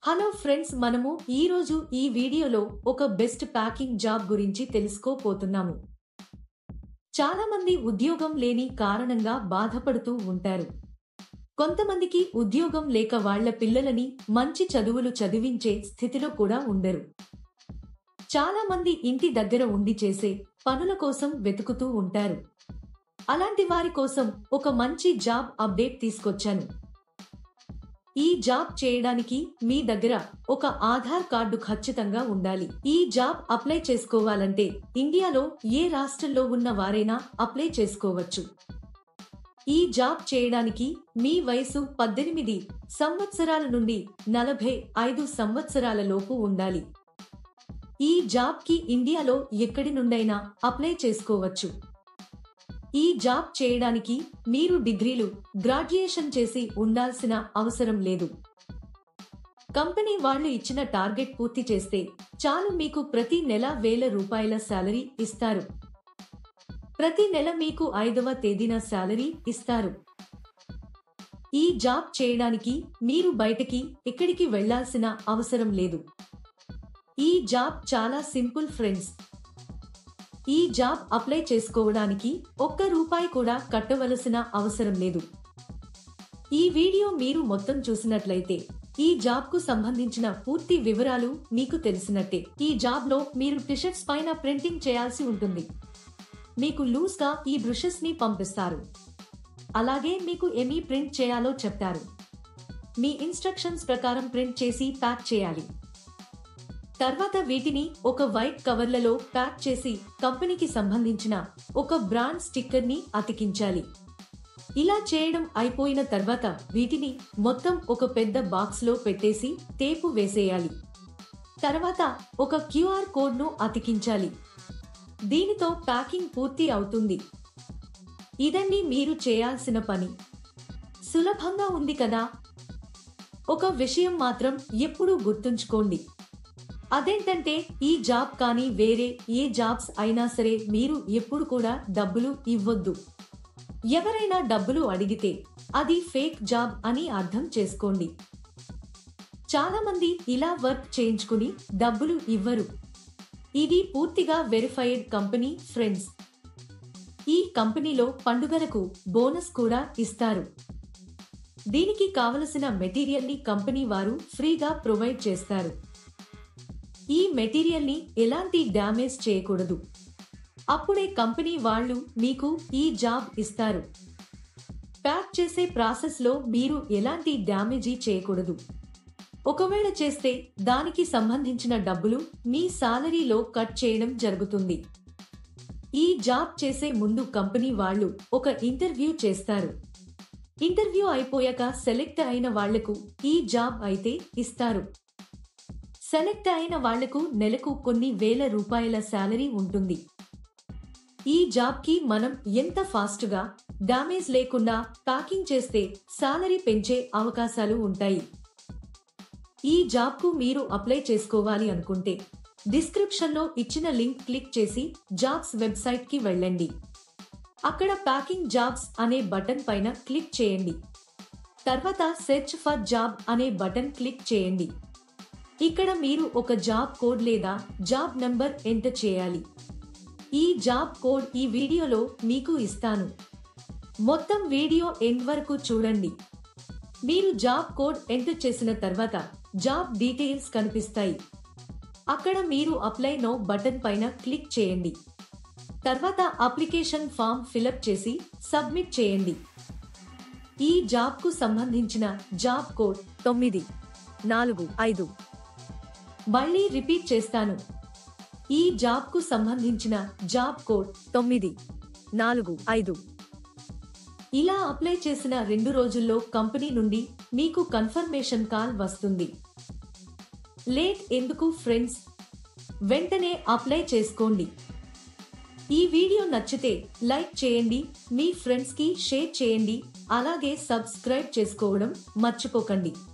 hello friends మనము ఈ రోజు ఈ వీడియోలో ఒక బెస్ట్ ప్యాకింగ్ జాబ్ గురించి తెలుసుకోపోతున్నాము చాలా మంది ఉద్యోగం లేని కారణంగా బాధపడుతూ ఉంటారు కొంతమందికి ఉద్యోగం లేక వాళ్ళ పిల్లలని మంచి చదువులు చదివించే స్థితిలో కూడా ఉండరు చాలా మంది ఇంటి దగ్గర ఉండి చేసే పనుల కోసం వెతుకుతూ ఉంటారు అలాంటి వారి కోసం ఒక మంచి జాబ్ అప్డేట్ తీసుకొచ్చాను ఈ జాబ్ చేయడానికి మీ దగ్గర ఒక ఆధార్ కార్డు ఖచ్చితంగా ఉండాలి ఈ జాబ్ అప్లై చేసుకోవాలంటే ఇండియాలో ఏ రాష్ట్రంలో ఉన్న వారైనా అప్లై చేసుకోవచ్చు ఈ జాబ్ చేయడానికి మీ వయసు పద్దెనిమిది సంవత్సరాల నుండి నలభై ఐదు సంవత్సరాల లోపు ఉండాలి ఈ జాబ్ కి ఇండియాలో ఎక్కడి నుండైనా అప్లై చేసుకోవచ్చు ఈ జాబ్ చేయడానికి మీరు డిగ్రీలు గ్రాడ్యుయేషన్ చేసి ఉండాల్సిన అవసరం లేదు కంపెనీ వాళ్ళు ఇచ్చిన టార్గెట్ పూర్తి చేస్తే చాలు మీకు ప్రతి నెల వేల రూపాయల శాలరీ ఇస్తారు ప్రతి నెల మీకు ఐదవ తేదీన శాలరీ ఇస్తారు ఈ జాబ్ చేయడానికి మీరు బయటకి ఎక్కడికి వెళ్లాల్సిన అవసరం లేదు ఈ జాబ్ చాలా సింపుల్ ఫ్రెండ్స్ ఈ జాబ్ అప్లై చేసుకోవడానికి ఒక్క రూపాయి కూడా కట్టవలసిన అవసరం లేదు ఈ వీడియో మీరు మొత్తం చూసినట్లయితే ఈ జాబ్ కు సంబంధించిన పూర్తి వివరాలు మీకు తెలిసినట్టే ఈ జాబ్ లో మీరు టిషర్ట్స్ పైన ప్రింటింగ్ చేయాల్సి ఉంటుంది మీకు లూజ్ గా ఈ బ్రషెస్ ని పంపిస్తారు అలాగే మీకు ఎమీ ప్రింట్ చేయాలో చెప్తారు మీ ఇన్స్ట్రక్షన్స్ ప్రకారం ప్రింట్ చేసి ప్యాక్ చేయాలి తర్వాత వీటిని ఒక వైట్ కవర్లలో ప్యాక్ చేసి కంపెనీకి సంబంధించిన ఒక బ్రాండ్ స్టిక్కర్ ని అతికించాలి ఇలా చేయడం అయిపోయిన తర్వాత వీటిని మొత్తం ఒక పెద్ద బాక్స్ లో పెట్టేసి టేపు వేసేయాలి తర్వాత ఒక క్యూఆర్ కోడ్ ను అతికించాలి దీనితో ప్యాకింగ్ పూర్తి అవుతుంది ఇదండి మీరు చేయాల్సిన పని సులభంగా ఉంది కదా ఒక విషయం మాత్రం ఎప్పుడూ గుర్తుంచుకోండి అదేంటంటే ఈ జాబ్ కానీ వేరే ఏ జాబ్స్ అయినా సరే మీరు ఎప్పుడు కూడా డబ్బులు ఇవ్వొద్దు ఎవరైనా డబ్బులు అడిగితే అది ఫేక్ జాబ్ అని అర్థం చేసుకోండి చాలా మంది ఇలా వర్క్ చేయించుకుని డబ్బులు ఇవ్వరు ఇది పూర్తిగా వెరిఫైడ్ కంపెనీ ఫ్రెండ్స్ ఈ కంపెనీలో పండుగలకు బోనస్ కూడా ఇస్తారు దీనికి కావలసిన మెటీరియల్ ని కంపెనీ వారు ఫ్రీగా ప్రొవైడ్ చేస్తారు ఈ మెటీరియల్ ని ఎలాంటి డ్యామేజ్ చేయకూడదు అప్పుడే కంపెనీ వాళ్ళు మీకు ఈ జాబ్ ఇస్తారు ప్యాక్ చేసే ప్రాసెస్ లో మీరు ఎలాంటి డ్యామేజీ చేయకూడదు ఒకవేళ చేస్తే దానికి సంబంధించిన డబ్బులు మీ సాలరీలో కట్ చేయడం జరుగుతుంది ఈ జాబ్ చేసే ముందు కంపెనీ వాళ్ళు ఒక ఇంటర్వ్యూ చేస్తారు ఇంటర్వ్యూ అయిపోయాక సెలెక్ట్ అయిన వాళ్లకు ఈ జాబ్ అయితే ఇస్తారు సెలెక్ట్ అయిన వాళ్లకు నెలకు కొన్ని వేల రూపాయల శాలరీ ఉంటుంది ఈ జాబ్ కి మనం ఎంత ఫాస్ట్ గా డామేజ్ లేకుండా ప్యాకింగ్ చేస్తే శాలరీ పెంచే అవకాశాలు ఉంటాయి ఈ జాబ్ కు మీరు అప్లై చేసుకోవాలి అనుకుంటే డిస్క్రిప్షన్ లో ఇచ్చిన లింక్ క్లిక్ చేసి జాబ్స్ వెబ్సైట్ కి వెళ్ళండి అక్కడ ప్యాకింగ్ జాబ్స్ అనే బటన్ పైన క్లిక్ చేయండి తర్వాత సెర్చ్ ఫర్ జాబ్ అనే బటన్ క్లిక్ చేయండి ఇక్కడ మీరు ఒక జాబ్ కోడ్ లేదా జాబ్ నంబర్ ఎంటర్ చేయాలి ఈ జాబ్ కోడ్ ఈ వీడియోలో మీకు ఇస్తాను మొత్తం వీడియో ఎండ్ వరకు చూడండి మీరు జాబ్ కోడ్ ఎంటర్ చేసిన తర్వాత జాబ్ డీటెయిల్స్ కనిపిస్తాయి అక్కడ మీరు అప్లై నో బటన్ పైన క్లిక్ చేయండి తర్వాత అప్లికేషన్ ఫామ్ ఫిలప్ చేసి సబ్మిట్ చేయండి ఈ జాబ్ కు సంబంధించిన జాబ్ కోడ్ తొమ్మిది నాలుగు ఐదు మళ్ళీ రిపీట్ చేస్తాను ఈ జాబ్ కు సంబంధించిన జాబ్ కోడ్ తొమ్మిది నాలుగు ఐదు ఇలా అప్లై చేసిన రెండు రోజుల్లో కంపెనీ నుండి మీకు కన్ఫర్మేషన్ కాల్ వస్తుంది లేట్ ఎందుకు ఫ్రెండ్స్ వెంటనే అప్లై చేసుకోండి ఈ వీడియో నచ్చితే లైక్ చేయండి మీ ఫ్రెండ్స్ కి షేర్ చేయండి అలాగే సబ్స్క్రైబ్ చేసుకోవడం మర్చిపోకండి